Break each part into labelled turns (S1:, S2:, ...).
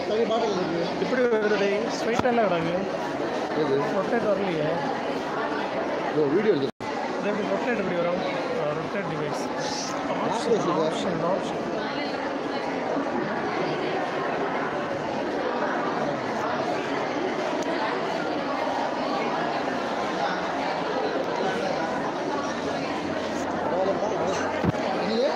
S1: தனி பாட்டில் இருக்கு
S2: இப்படி வருது ஸ்ட்ரைட்டாக என்ன கிடக்கு
S1: இது
S2: ரொட்டேட் வரலையே
S1: ஓ வீடியோ எடுத்து
S2: இது எப்படி ரொட்டேட் எப்படி வரும் ரொட்டேட் டிவைஸ்
S1: Options இது.
S2: ஆப்ஷன் ஆப்ஷன்
S1: இது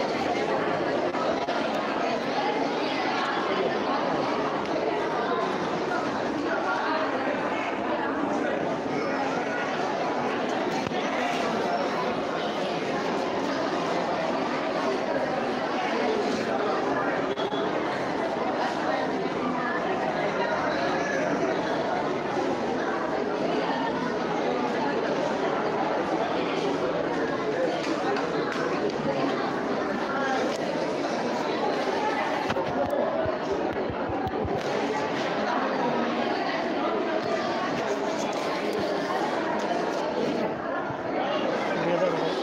S2: இப்படியே தான் இருக்கும்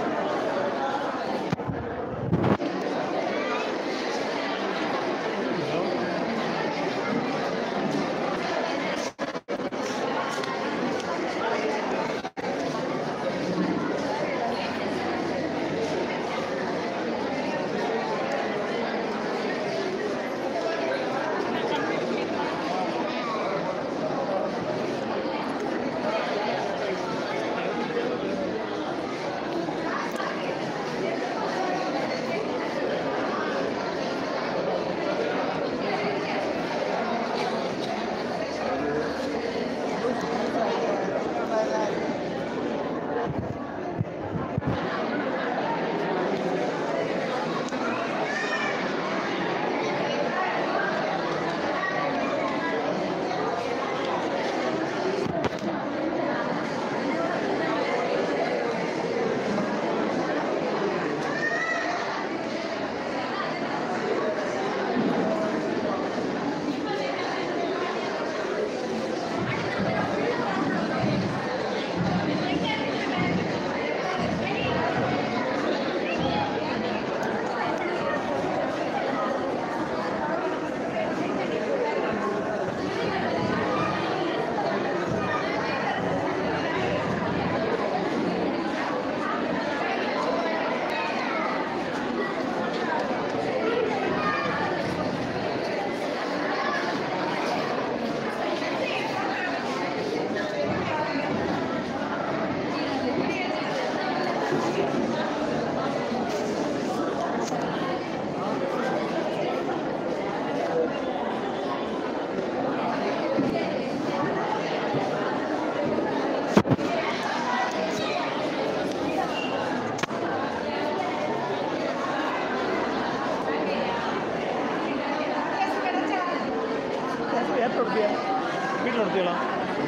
S2: ஏற்ற எடுத்தியா வீட்டில் எடுத்துக்கலாம்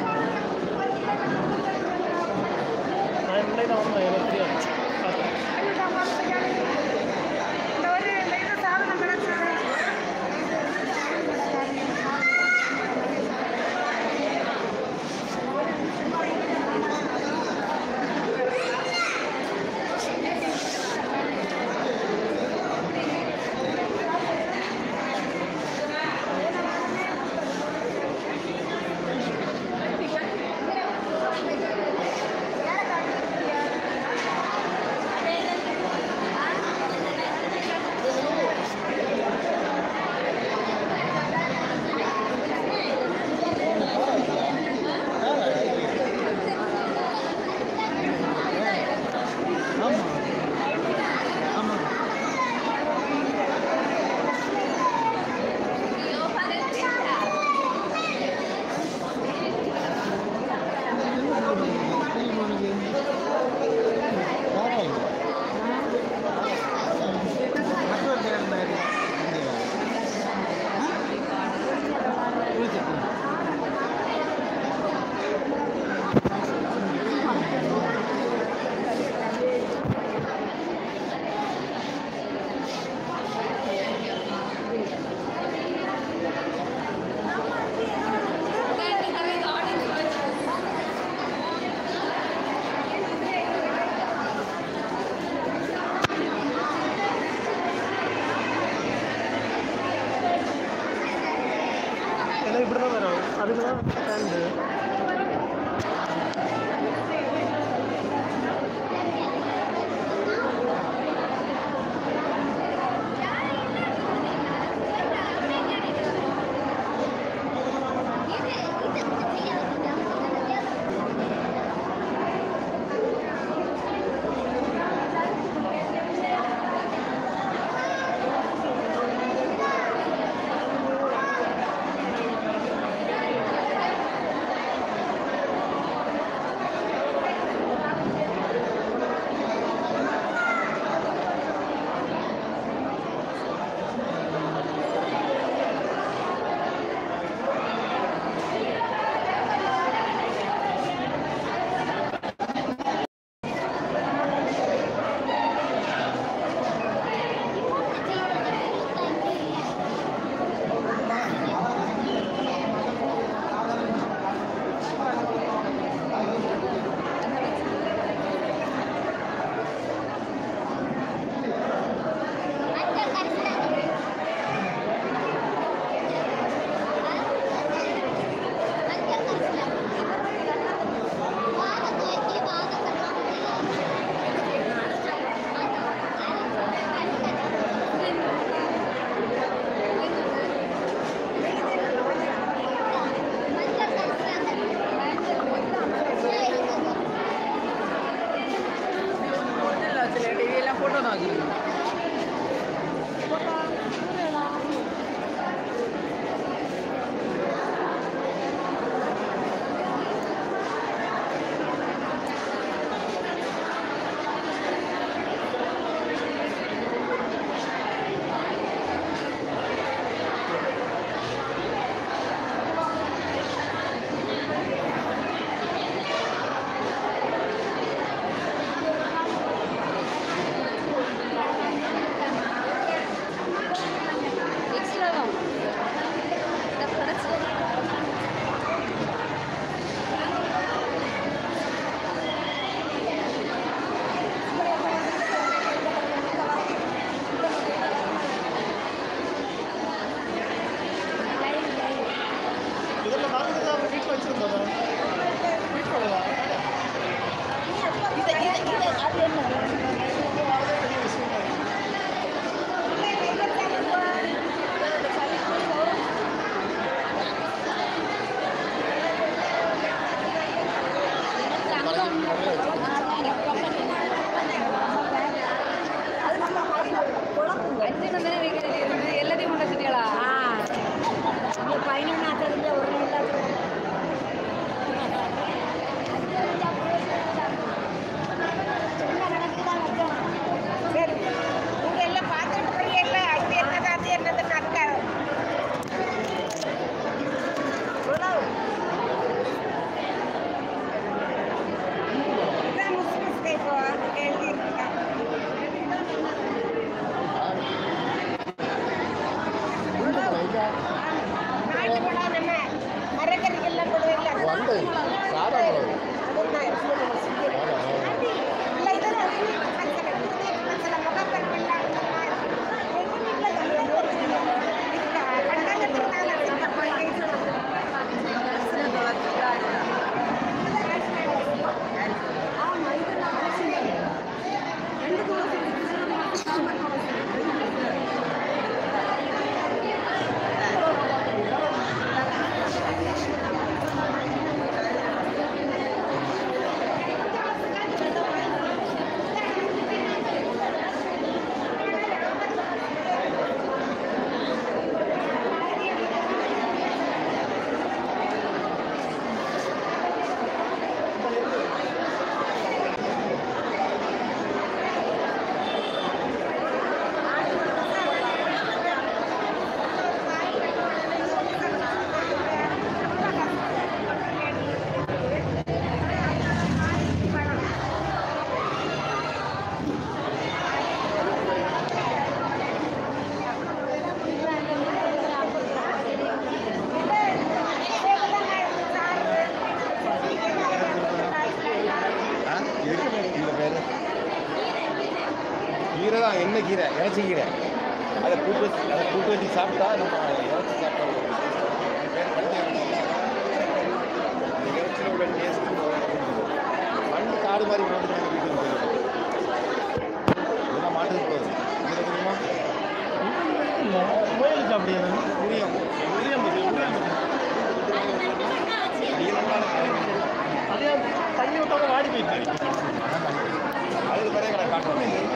S2: நான் முன்னாடி தான் வந்தேன் எனக்கு தெரியாது பார்த்தேன்
S3: ஏலக்காய்
S2: அது இப்படி தான் வரும் அதுக்கு தான் ஸ்டாண்டு
S3: ஃபோட்டோ தான் வச்சுருக்கேன்
S4: எக்ஸ்ட்ரா தான்
S2: இதெல்லாம் நாங்கள் தான் வீட்டில் வச்சுருந்தோம் வீட்டில்
S4: அஞ்சு தானே வைக்கிறது இருந்து எல்லாத்தையும் கொண்டு வச்சுட்டீங்களா
S5: பதினொன்னா தெரிஞ்ச ஒரு எல்லாத்துக்கும் சரி நீங்க எல்லாம் பார்த்துட்டு போறீங்கல்ல இது என்னது அது என்னதுன்னு அதுக்காக இவ்வளவு. இதான் முசு முசுக்கு இப்போ எழுதியிருக்கீங்க நாட்டு பழம் நம்ம மரக்கறிகள்லாம் போடுவீங்களா
S1: வண்டை சாதா பழம்
S5: அதுதான் இல்லை இதெல்லாம் மசாலா மசாலா முகப்பெருமெல்லாம் எங்கள் வீட்டில் கண்டாங்கத்துக்கு நான் வச்சுருக்கேன் ஆமாம் இது நான் ரெண்டு தோசை
S1: ஆ இருக்கு இந்த பேர் கீரை தான் என்ன கீரை இறைச்சி கீரை அதை கூட்டு வச்சு அதை கூட்டு வச்சு சாப்பிட்டா நம்ம இறைச்சி சாப்பிட்டா பேர் கண்டு
S2: அதே தண்ணி விட்டாம வாடி போயிட்டு
S1: அதுக்கு பிறகு கடை காட்டுறோம்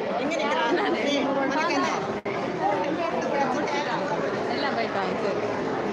S5: எங்க நிக்கிறான் உனக்கு என்ன
S4: எல்லாம் போயிட்டாங்க சரி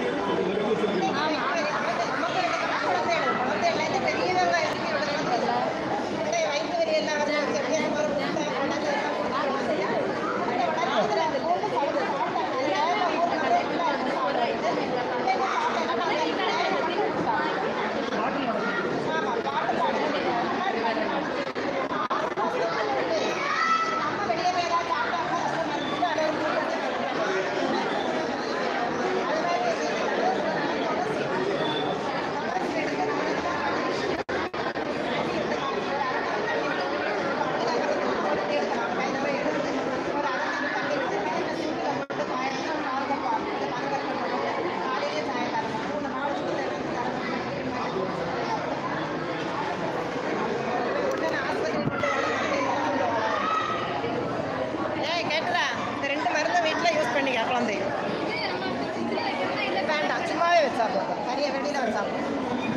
S5: ஏய் கேட்டுதா இந்த ரெண்டு மருந்தை வீட்டில் யூஸ் பண்ணிக்க குழந்தை வேண்டாம் சும்மாவே வச்சு சாப்பிடுவோம் தனியாக வெளியில் வச்சு சாப்பிடுவோம்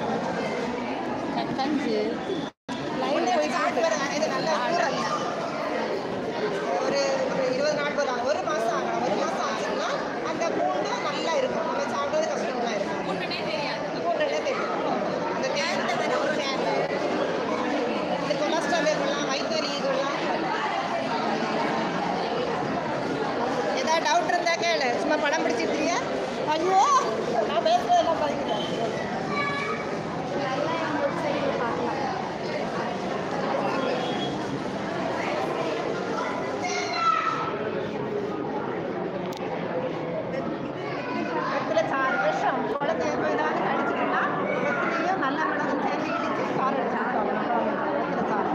S4: கஞ்சி
S5: லைனில் போய் சாப்பிட்டு வர இது நல்ல ஊறல் ஒரு ஒரு இருபது நாள் போதும் ஒரு மாதம் ஆகணும் ஒரு மாதம் ஆச்சுன்னா அந்த பூண்டு நல்லா இருக்கும் நம்ம சாப்பிடுறது கஷ்டமாக இருக்கும் பூண்டுனே தெரியும் அந்த கேரட்டை தானே ஒரு கேரட் இந்த கொலஸ்ட்ரால் இருக்கலாம் வயிற்று வலி இதெல்லாம் ஏதாவது டவுட் இருந்தா கேளு சும்மா படம் பிடிச்சிருக்கியா ஐயோ நான் பேசுறதெல்லாம் படிக்கிறேன் வெற்றில சாறு விஷம் குழந்தை ஏதாவது கடிச்சிட்டுனா வெற்றிலையும் நல்ல மிளகும் சேர்த்து இடிச்சு சாறு அடிச்சு வெற்றில சாறு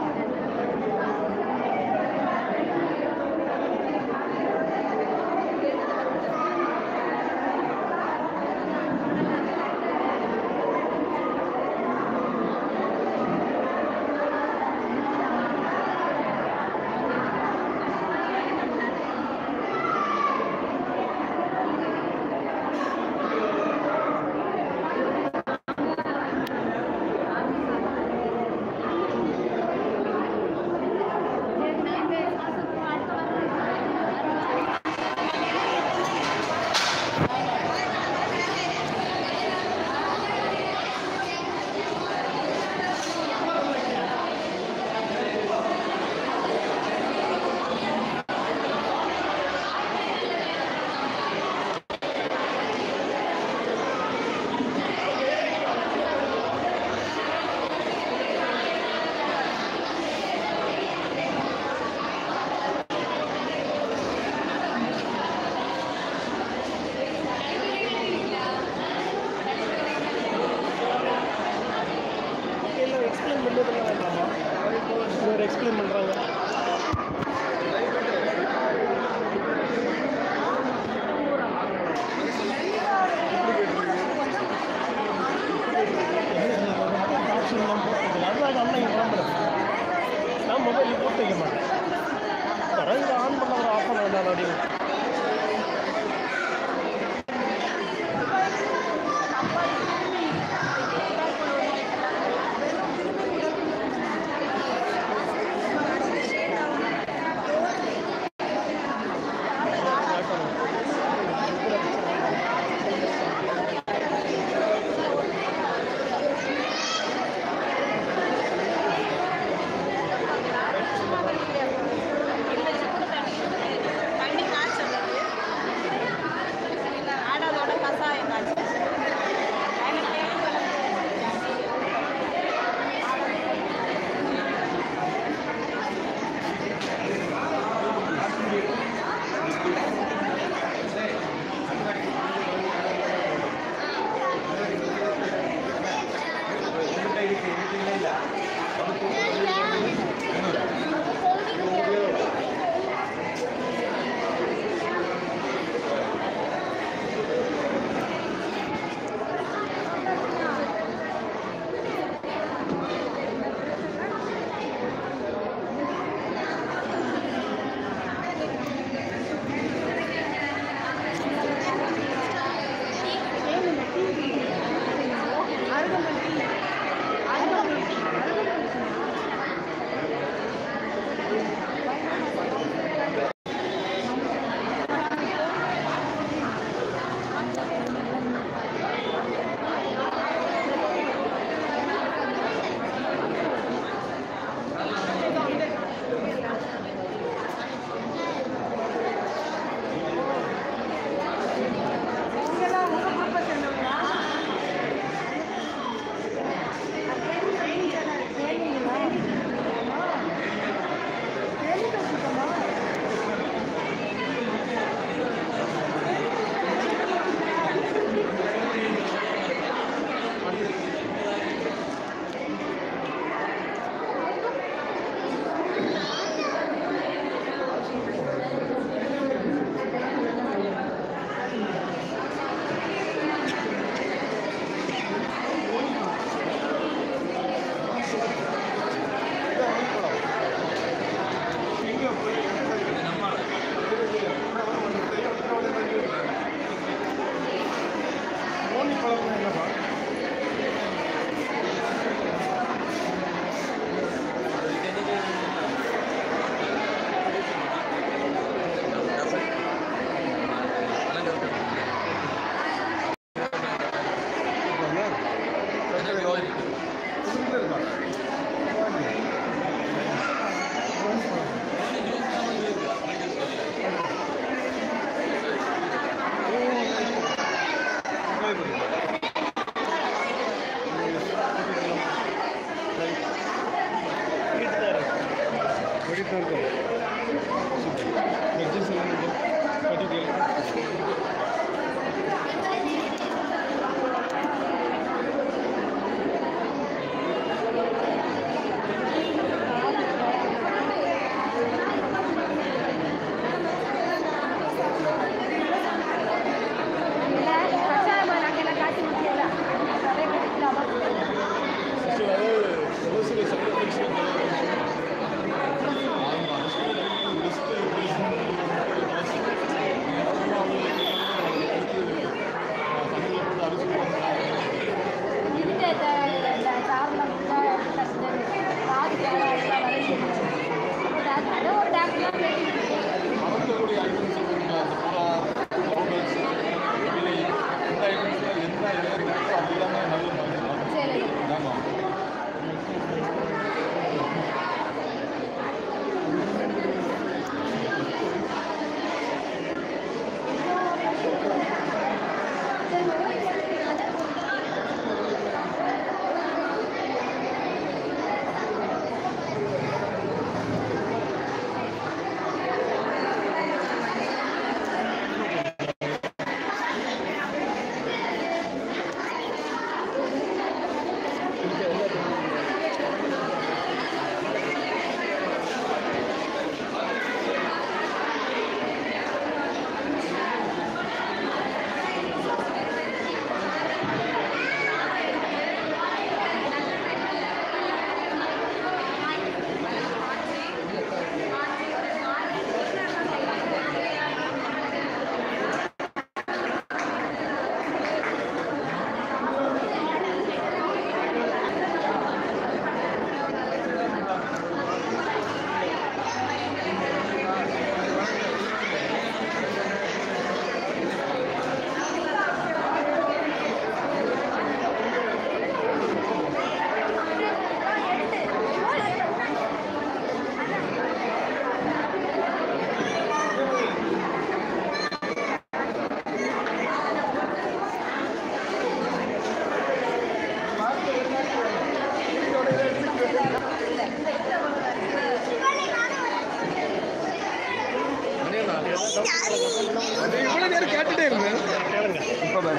S1: அது இவ்வளவு நேரம் கேட்டுட்டே இருந்தேன் இப்ப பாரு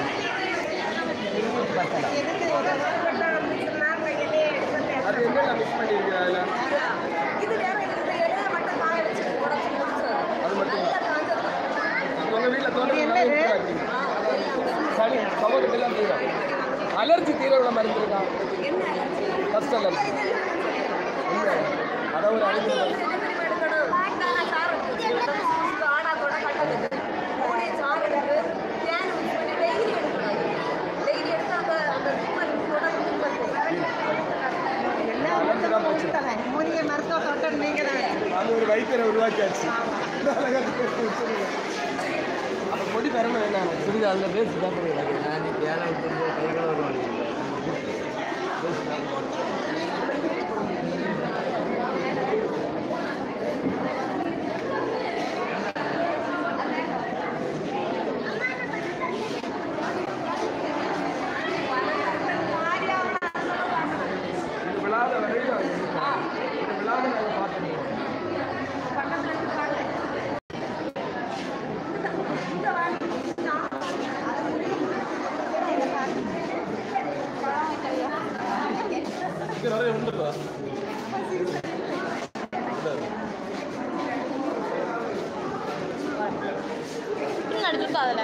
S1: அது என்ன மிக்ஸ் பண்ணிருக்கீங்க அதுல
S5: இது வேற இந்த இலையை மட்டும் காய வச்சு உடச்சு முடிச்சு
S1: அது மட்டும்
S5: நல்லா காஞ்சது
S1: உங்க வீட்டுல தோட்டம் சளி சமூகத்தெல்லாம் தீரும் அலர்ஜி தீர மருந்து இருக்கா
S5: என்ன அலர்ஜி
S1: ஃபர்ஸ்ட் அலர்ஜி இல்லை அதான் ஒரு அடிக்கிற மருந்து
S5: எடுக்கணும் தானா சாறு இருக்கு ஆடாதோட கட்டதுக்கு மூணே சாறு இருக்கு தேன் மிக்ஸ் பண்ணி டெய்லி எடுக்கணும் டெய்லி எடுத்து அந்த அந்த தும்மல் உடம்பு தும்மல்
S1: அலர்ஜி தான் போச்சு
S5: மூலிகை மருத்துவ தோட்டம் நீங்க
S1: அது ஒரு வைத்தியரை உருவாக்கியாச்சு அப்போ பொடி தரணும் என்ன
S3: புரியுது அதில் பேசி தான் புரியுது நான் நீ வேலை விட்டு கைகளை வருவாங்க
S1: இது விழாத வரையும் இது விழாத நாங்கள் பார்த்துருக்கோம் இது நிறைய உண்டுப்பா
S4: நடிச்சிருக்கா அதில்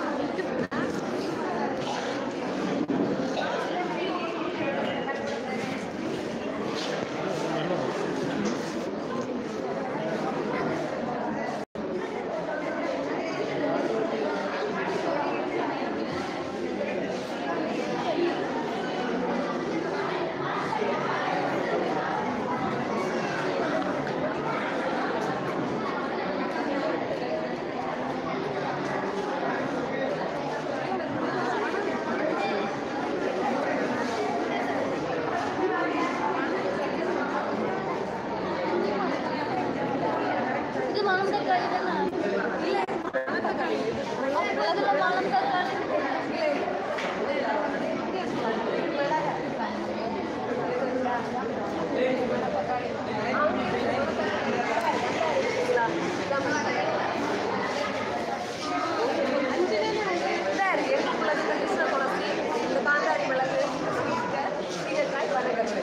S4: இது மனம் தக்காளி தானே அதில் மனம் தக்காளி
S5: காந்தாரி மிளகு சீரக்காய் வரகட்டு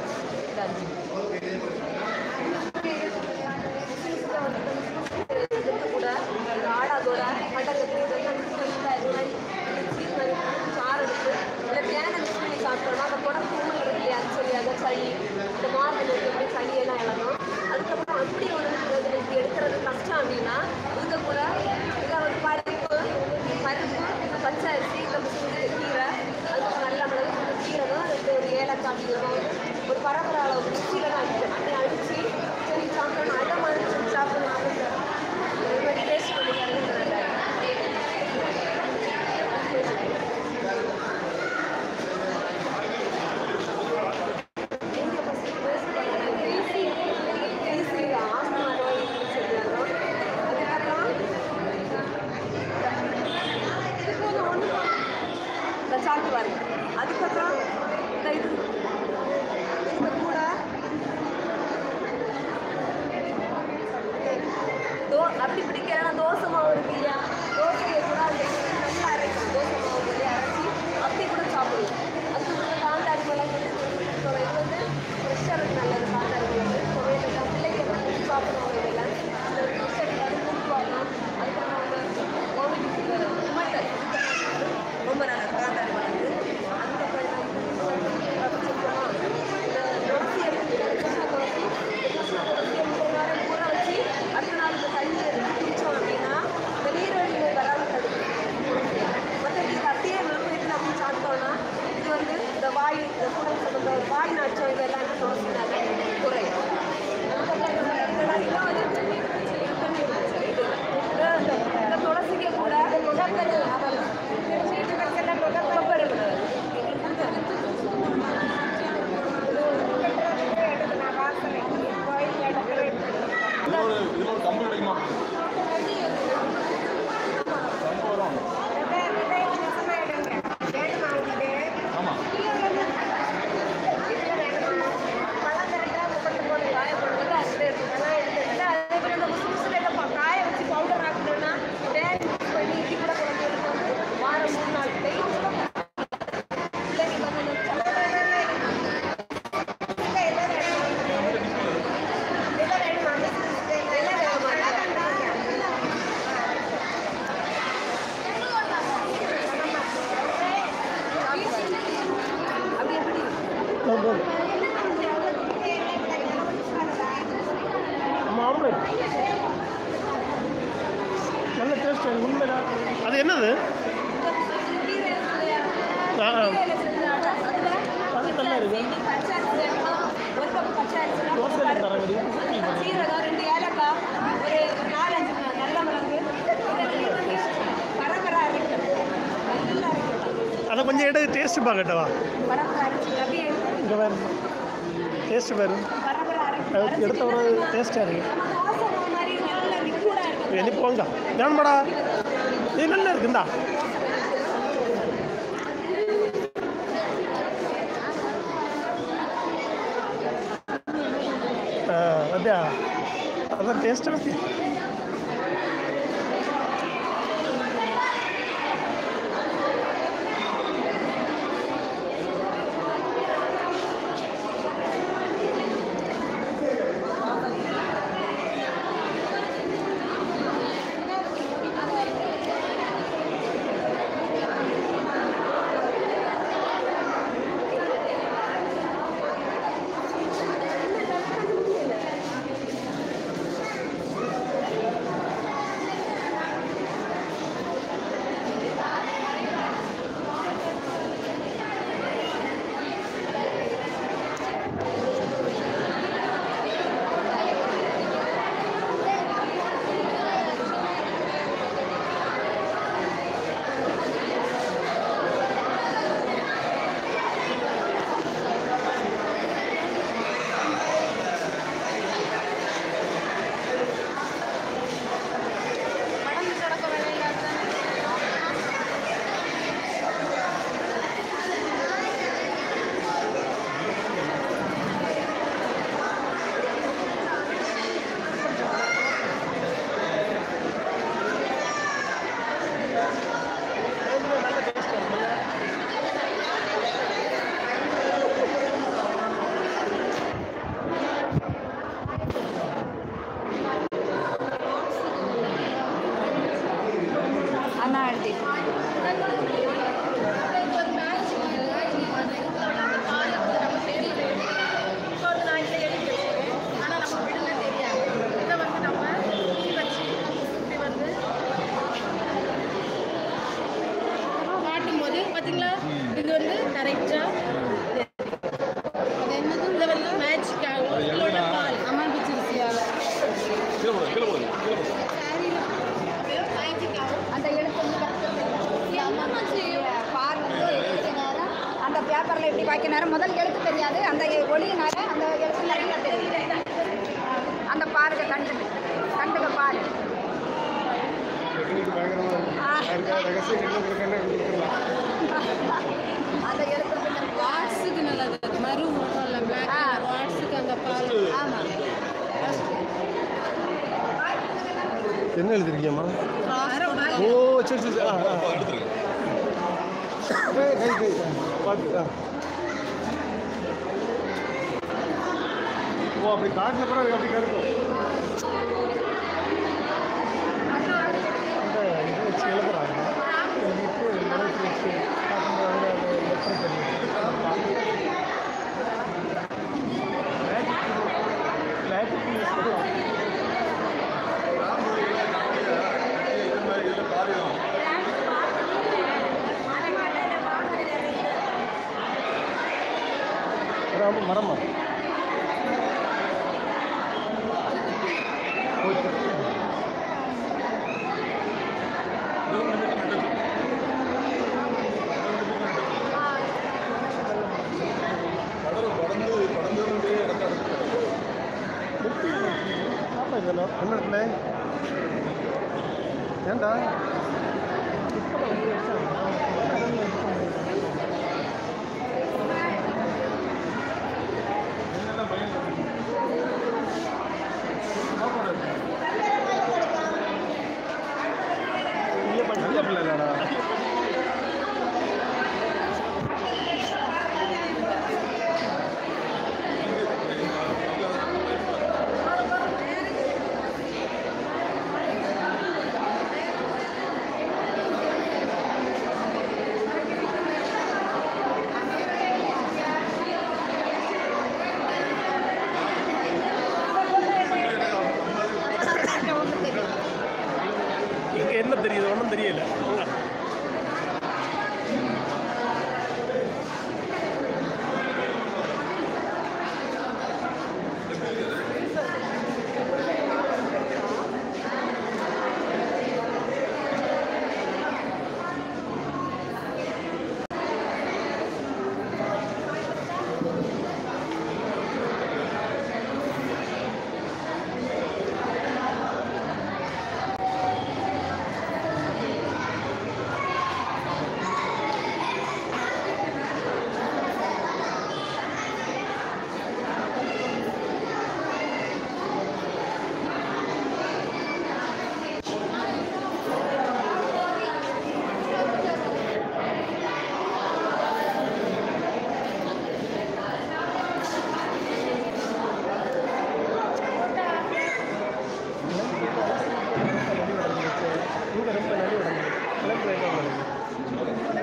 S5: கூட ஆடாதோட மட்டக்கத்து இதெல்லாம் mix பண்ணி இது மாதிரி சீஸ் மாதிரி சாறு எடுத்து இல்லை தேனை மிக்ஸ் பண்ணி சாப்பிட்டோம்னா அந்த குடம்பு கும்பல் இருக்கு இல்லையா சரி அதை சளி இந்த மார்பல் எப்படி சளி எல்லாம் இழக்கும் அதுக்கப்புறம் அப்படி ஒரு இது எடுக்கிறது கஷ்டம் அப்படின்னா இதுக்கு கூட இதில் வந்து பருப்பு பருப்பு பச்சை அரிசி இல்லை முசுந்து கீரை அதுக்கப்புறம் நல்ல மிளகு கொஞ்சம் சீரகம் ரெண்டு ஒரு ஏலக்காய் அப்படிங்கிறத வந்து ஒரு பரம்பரை அளவு மிக்சியில் தான் அடிச்சு அப்படி அடிச்சு சரி சாப்பிடணும் அதை மாதிரி சாப்பிடலாம் இது மாதிரி டேஸ்ட் பண்ணி பாருங்க சாப்பிட்டு பாருங்க அதுக்கப்புறம் இந்த இது இந்த கூட தோ அப்படி பிடிக்கிறேன்னா தோசை மாவு இருக்கு இல்லையா தோசையை கூட அந்த இது நல்லா அரைக்கும் தோசை மாவு சொல்லி அரைச்சி அப்படி கூட சாப்பிடுவோம் அதுக்கு கூட காந்தாரி மிளகு வந்து இது வந்து ப்ரெஷருக்கு நல்லது காந்தாரி மிளகு துவையல் பிள்ளைங்க வந்து சாப்பிடுவாங்க இதெல்லாம் இந்த ப்ரெஷருக்கு வந்து கொடுப்பாங்க அதுக்கப்புறம் வந்து கோவிலுக்கு உமட்டல் ரொம்ப நல்லது காந்தாரி மிளகு அதுக்கப்புறம் என்ன வச்சுருக்கோமா இந்த துளசி இருக்கு கிருஷ்ண துளசி கிருஷ்ண துளசியை மூணு நேரம் ஊற வச்சு அடுத்த நாள் இந்த தண்ணி எடுத்து குடித்தோம் அப்படின்னா இந்த நீரிழிவு நோய் வராமல் தடுக்கும் மற்ற இது அப்படியே வெறும் வயிற்றுல அப்படி சாப்பிட்டோம்னா இது வந்து இந்த வாய் இந்த குடல் சம்பந்த வாய் நாட்சி
S2: டேஸ்ட் உண்மையா அது என்னது ஆ ஆ. அது நல்லா இருக்கு
S5: ஒரு கப் பச்சை அரிசி
S2: தோசையில் தரங்கடி
S5: சீரகம் ரெண்டு ஏலக்காய் ஒரு ஒரு நாலஞ்சு நல்ல மிளகு பரபரா அரைக்கணும் நல்லா அரைக்கணும்
S2: அதை கொஞ்சம் எடுத்து டேஸ்ட் பார்க்கட்டவா
S5: பரபரா அரைச்சி அப்படியே
S2: இங்கே வேறு டேஸ்ட் வேறு
S5: பரபரா அரைக்கணும்
S2: அது எடுத்த ஒரு டேஸ்ட்டாக இருக்கு
S5: தோசை மாவு மாதிரி நல்ல லிக்விடா இருக்கும்
S2: வெளியே போங்க வேணுமாடா இது நல்லா இருக்குந்தா ஆ அப்படியா அதான் டேஸ்ட்டு பற்றி
S5: அண்ணா எழுதி
S4: காட்டும்போது பார்த்தீங்களா இது வந்து கரெக்டாக அது என்னது இது வந்து மேட்ச் ஆகும் இதோட பால் அம்மன் பிச்சிருச்சியால்
S5: அந்த எழுத்து வந்து பார் வந்து எழுத்து நேரம் அந்த பேப்பரில் எப்படி வைக்க நேரம் முதல் எழுத்து தெரியாது அந்த ஒளியினால அந்த எழுத்து நிறைய தெரியும் அந்த பாருங்க கண்டு கண்டுக பாரு அந்த எழுத்து வந்து நம்ம
S4: வாட்ஸுக்கு நல்லது மறு இல்லை பிளாக்
S5: ஆ.
S4: வாட்ஸுக்கு அந்த பால்
S5: ஆமாம்
S2: என்ன எழுதிருக்கியம்மா ஓ சரி சரி ஆ ஆ கை கை கை பார்த்து ஆ ஓ அப்படி காட்டின பிறகு அப்படி கருக்கும் அந்த இது வச்சு எழுதுறாங்க எழுதிட்டு மனசு வச்சு காட்டும்போது அது லெட்டர் தெரியும் லேட்டிக் யூஸ் பண்ணலாம் மரம் மரமா இதெல்லாம் என்ன ஏண்டா நல்ல பிள்ளைடா
S1: தெரியுது ஒன்றும் தெரியல போங்க. இங்க ரொம்ப நலி உடஞ்சிருக்கு கிளம்பு என்ன பண்ணுது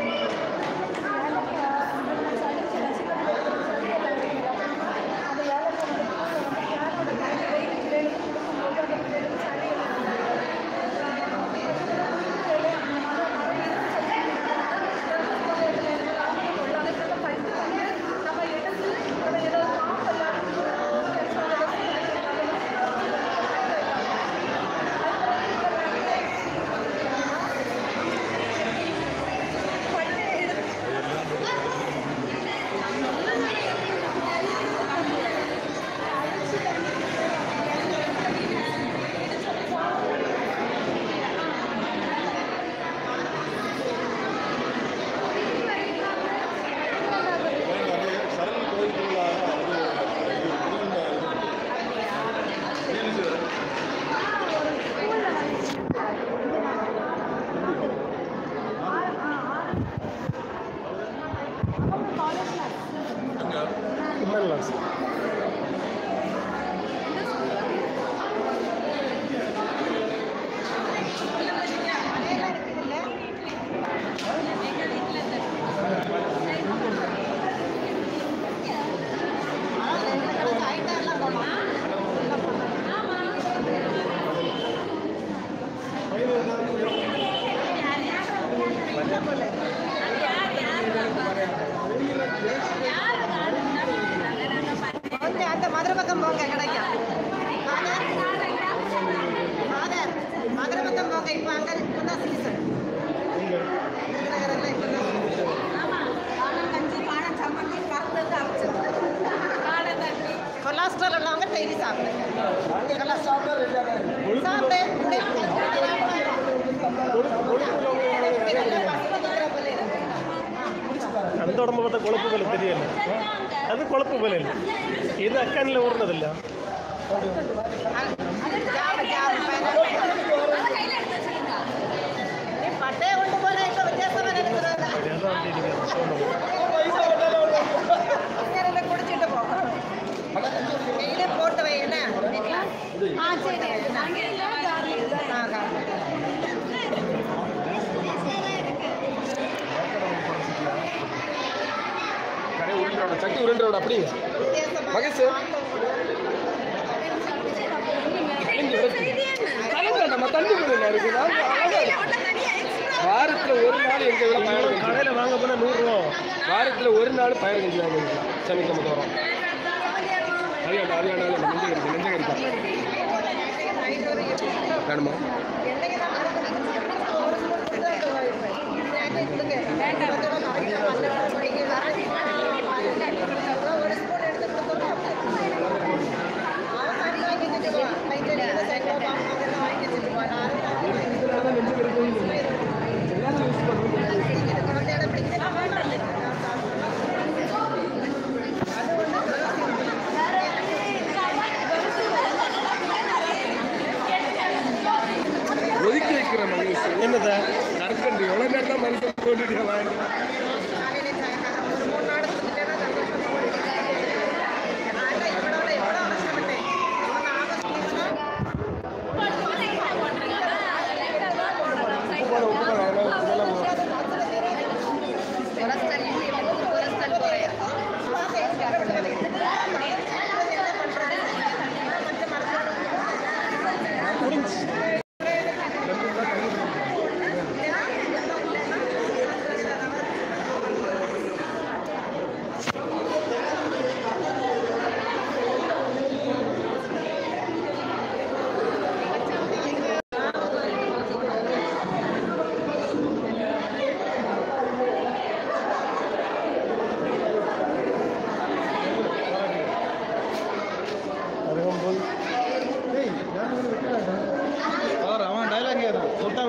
S6: சரண் கோயில் திருவிழா
S1: இல்லை
S5: கொஞ்சம் அந்த மதுரை பக்கம் போங்க கிடைக்கும் ஃபாதர் மதுரை பக்கம் போங்க இப்போ அங்கே இப்போ தான் சீசன் விருதுநகரில் இப்போ தான் கொலாஸ்ட்ரால் உள்ளவங்க டெய்லி சாப்பிடுங்க கொலாஸ்ட்ரால் சாப்பிடு
S1: அந்த உடம்பு பார்த்தா குழப்பு போல தெரியல அது குழப்பு போல இல்லை இது அக்கானில் ஊறினதில்ல
S5: பட்டையை கொண்டு போனா இப்போ வித்தியாசமா நினைக்கிறதா
S1: அதான் தெரியுது சோனம்
S5: இருந்து குடிச்சிட்டு போ கையில போட்டு வை என்ன ஆ சரி ஆ காட்டு.
S3: கடை உருண்டோட சட்டி உருண்டோட அப்படிங்க
S5: வித்தியாசமா
S3: மகேஷ். கலங்க நம்ம தண்ணி கொடுங்க இருக்குதா வாரத்தில் ஒரு நாள் எங்கள் இதில் பயணம் செஞ்சு
S1: கடையில் வாங்க போனால் நூறுரூவா
S3: வாரத்தில் ஒரு நாள் பயணம் செஞ்சு வாங்க சனிக்கிழமை தோறும் அறியாண்டா அறியாண்டா இல்லை நெஞ்ச கறிக்கு நெஞ்ச கறிக்கா வேணுமா
S5: என்னைக்கு தான் மறந்து ஒரு ஸ்பூன் கொடுத்தா இது கொடுங்க. கொஞ்சம் நிறைய நல்ல இங்க வர ஒரு ஸ்பூன் எடுத்து கொடுத்தோம் அவன் தண்ணி வாங்கி வச்சுக்குவான் லைட்டடி இந்த சைக்கிள் அதெல்லாம் வாங்கி வச்சுக்குவான் குழந்தையோட
S3: ஒதுக்கி வைக்கிற மகேஷ்
S1: என்னதா
S3: கற்கண்டு எவ்வளோ நேரம் தான் மனுஷன் போட்டுட்டு வாங்க
S5: காலையில சாயங்காலம் ஒரு மூணு நாள் கொடுத்துட்டேன்னா சந்தோஷமா போயிடுவேன். நான் எல்லாம் இவ்வளோட எவ்வளோ கஷ்டப்பட்டேன் அவன் ஆகஸ்ட் லீவுனா
S1: முடிஞ்சு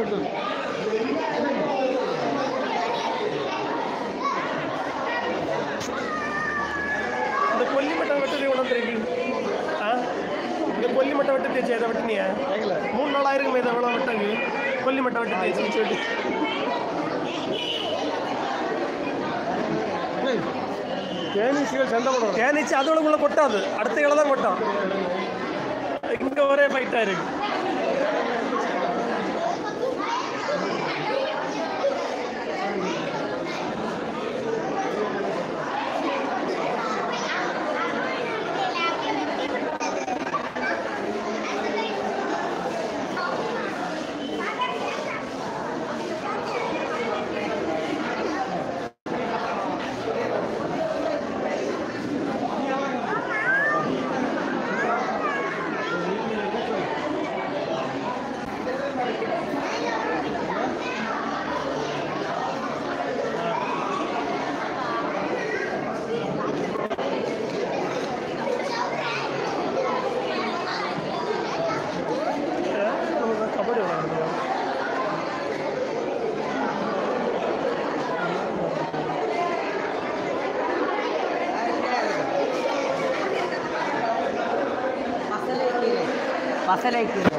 S3: வெட்டுது
S1: இந்த கொல்லிமட்டை வெட்டுறது உணவு தெரியும் ஆ இந்த கொல்லிமட்டை வெட்டு தேய்ச்சி அதை வெட்டினியா
S3: கேட்கல
S1: மூணு நாள் ஆயிருக்குமே இதை எவ்வளோ வெட்டாங்க கொல்லிமட்டை வெட்டு தேய்ச்சி வெட்டி
S3: தேனீசிகள் சண்டை போடுறோம்
S1: தேனிச்சு அதோட உள்ள கொட்டாது அடுத்த இலை தான் கொட்டான் இங்கே ஒரே ஃபைட்டாக இருக்கு கபடி விளையாடுறோம்
S7: பசலைக்கீரை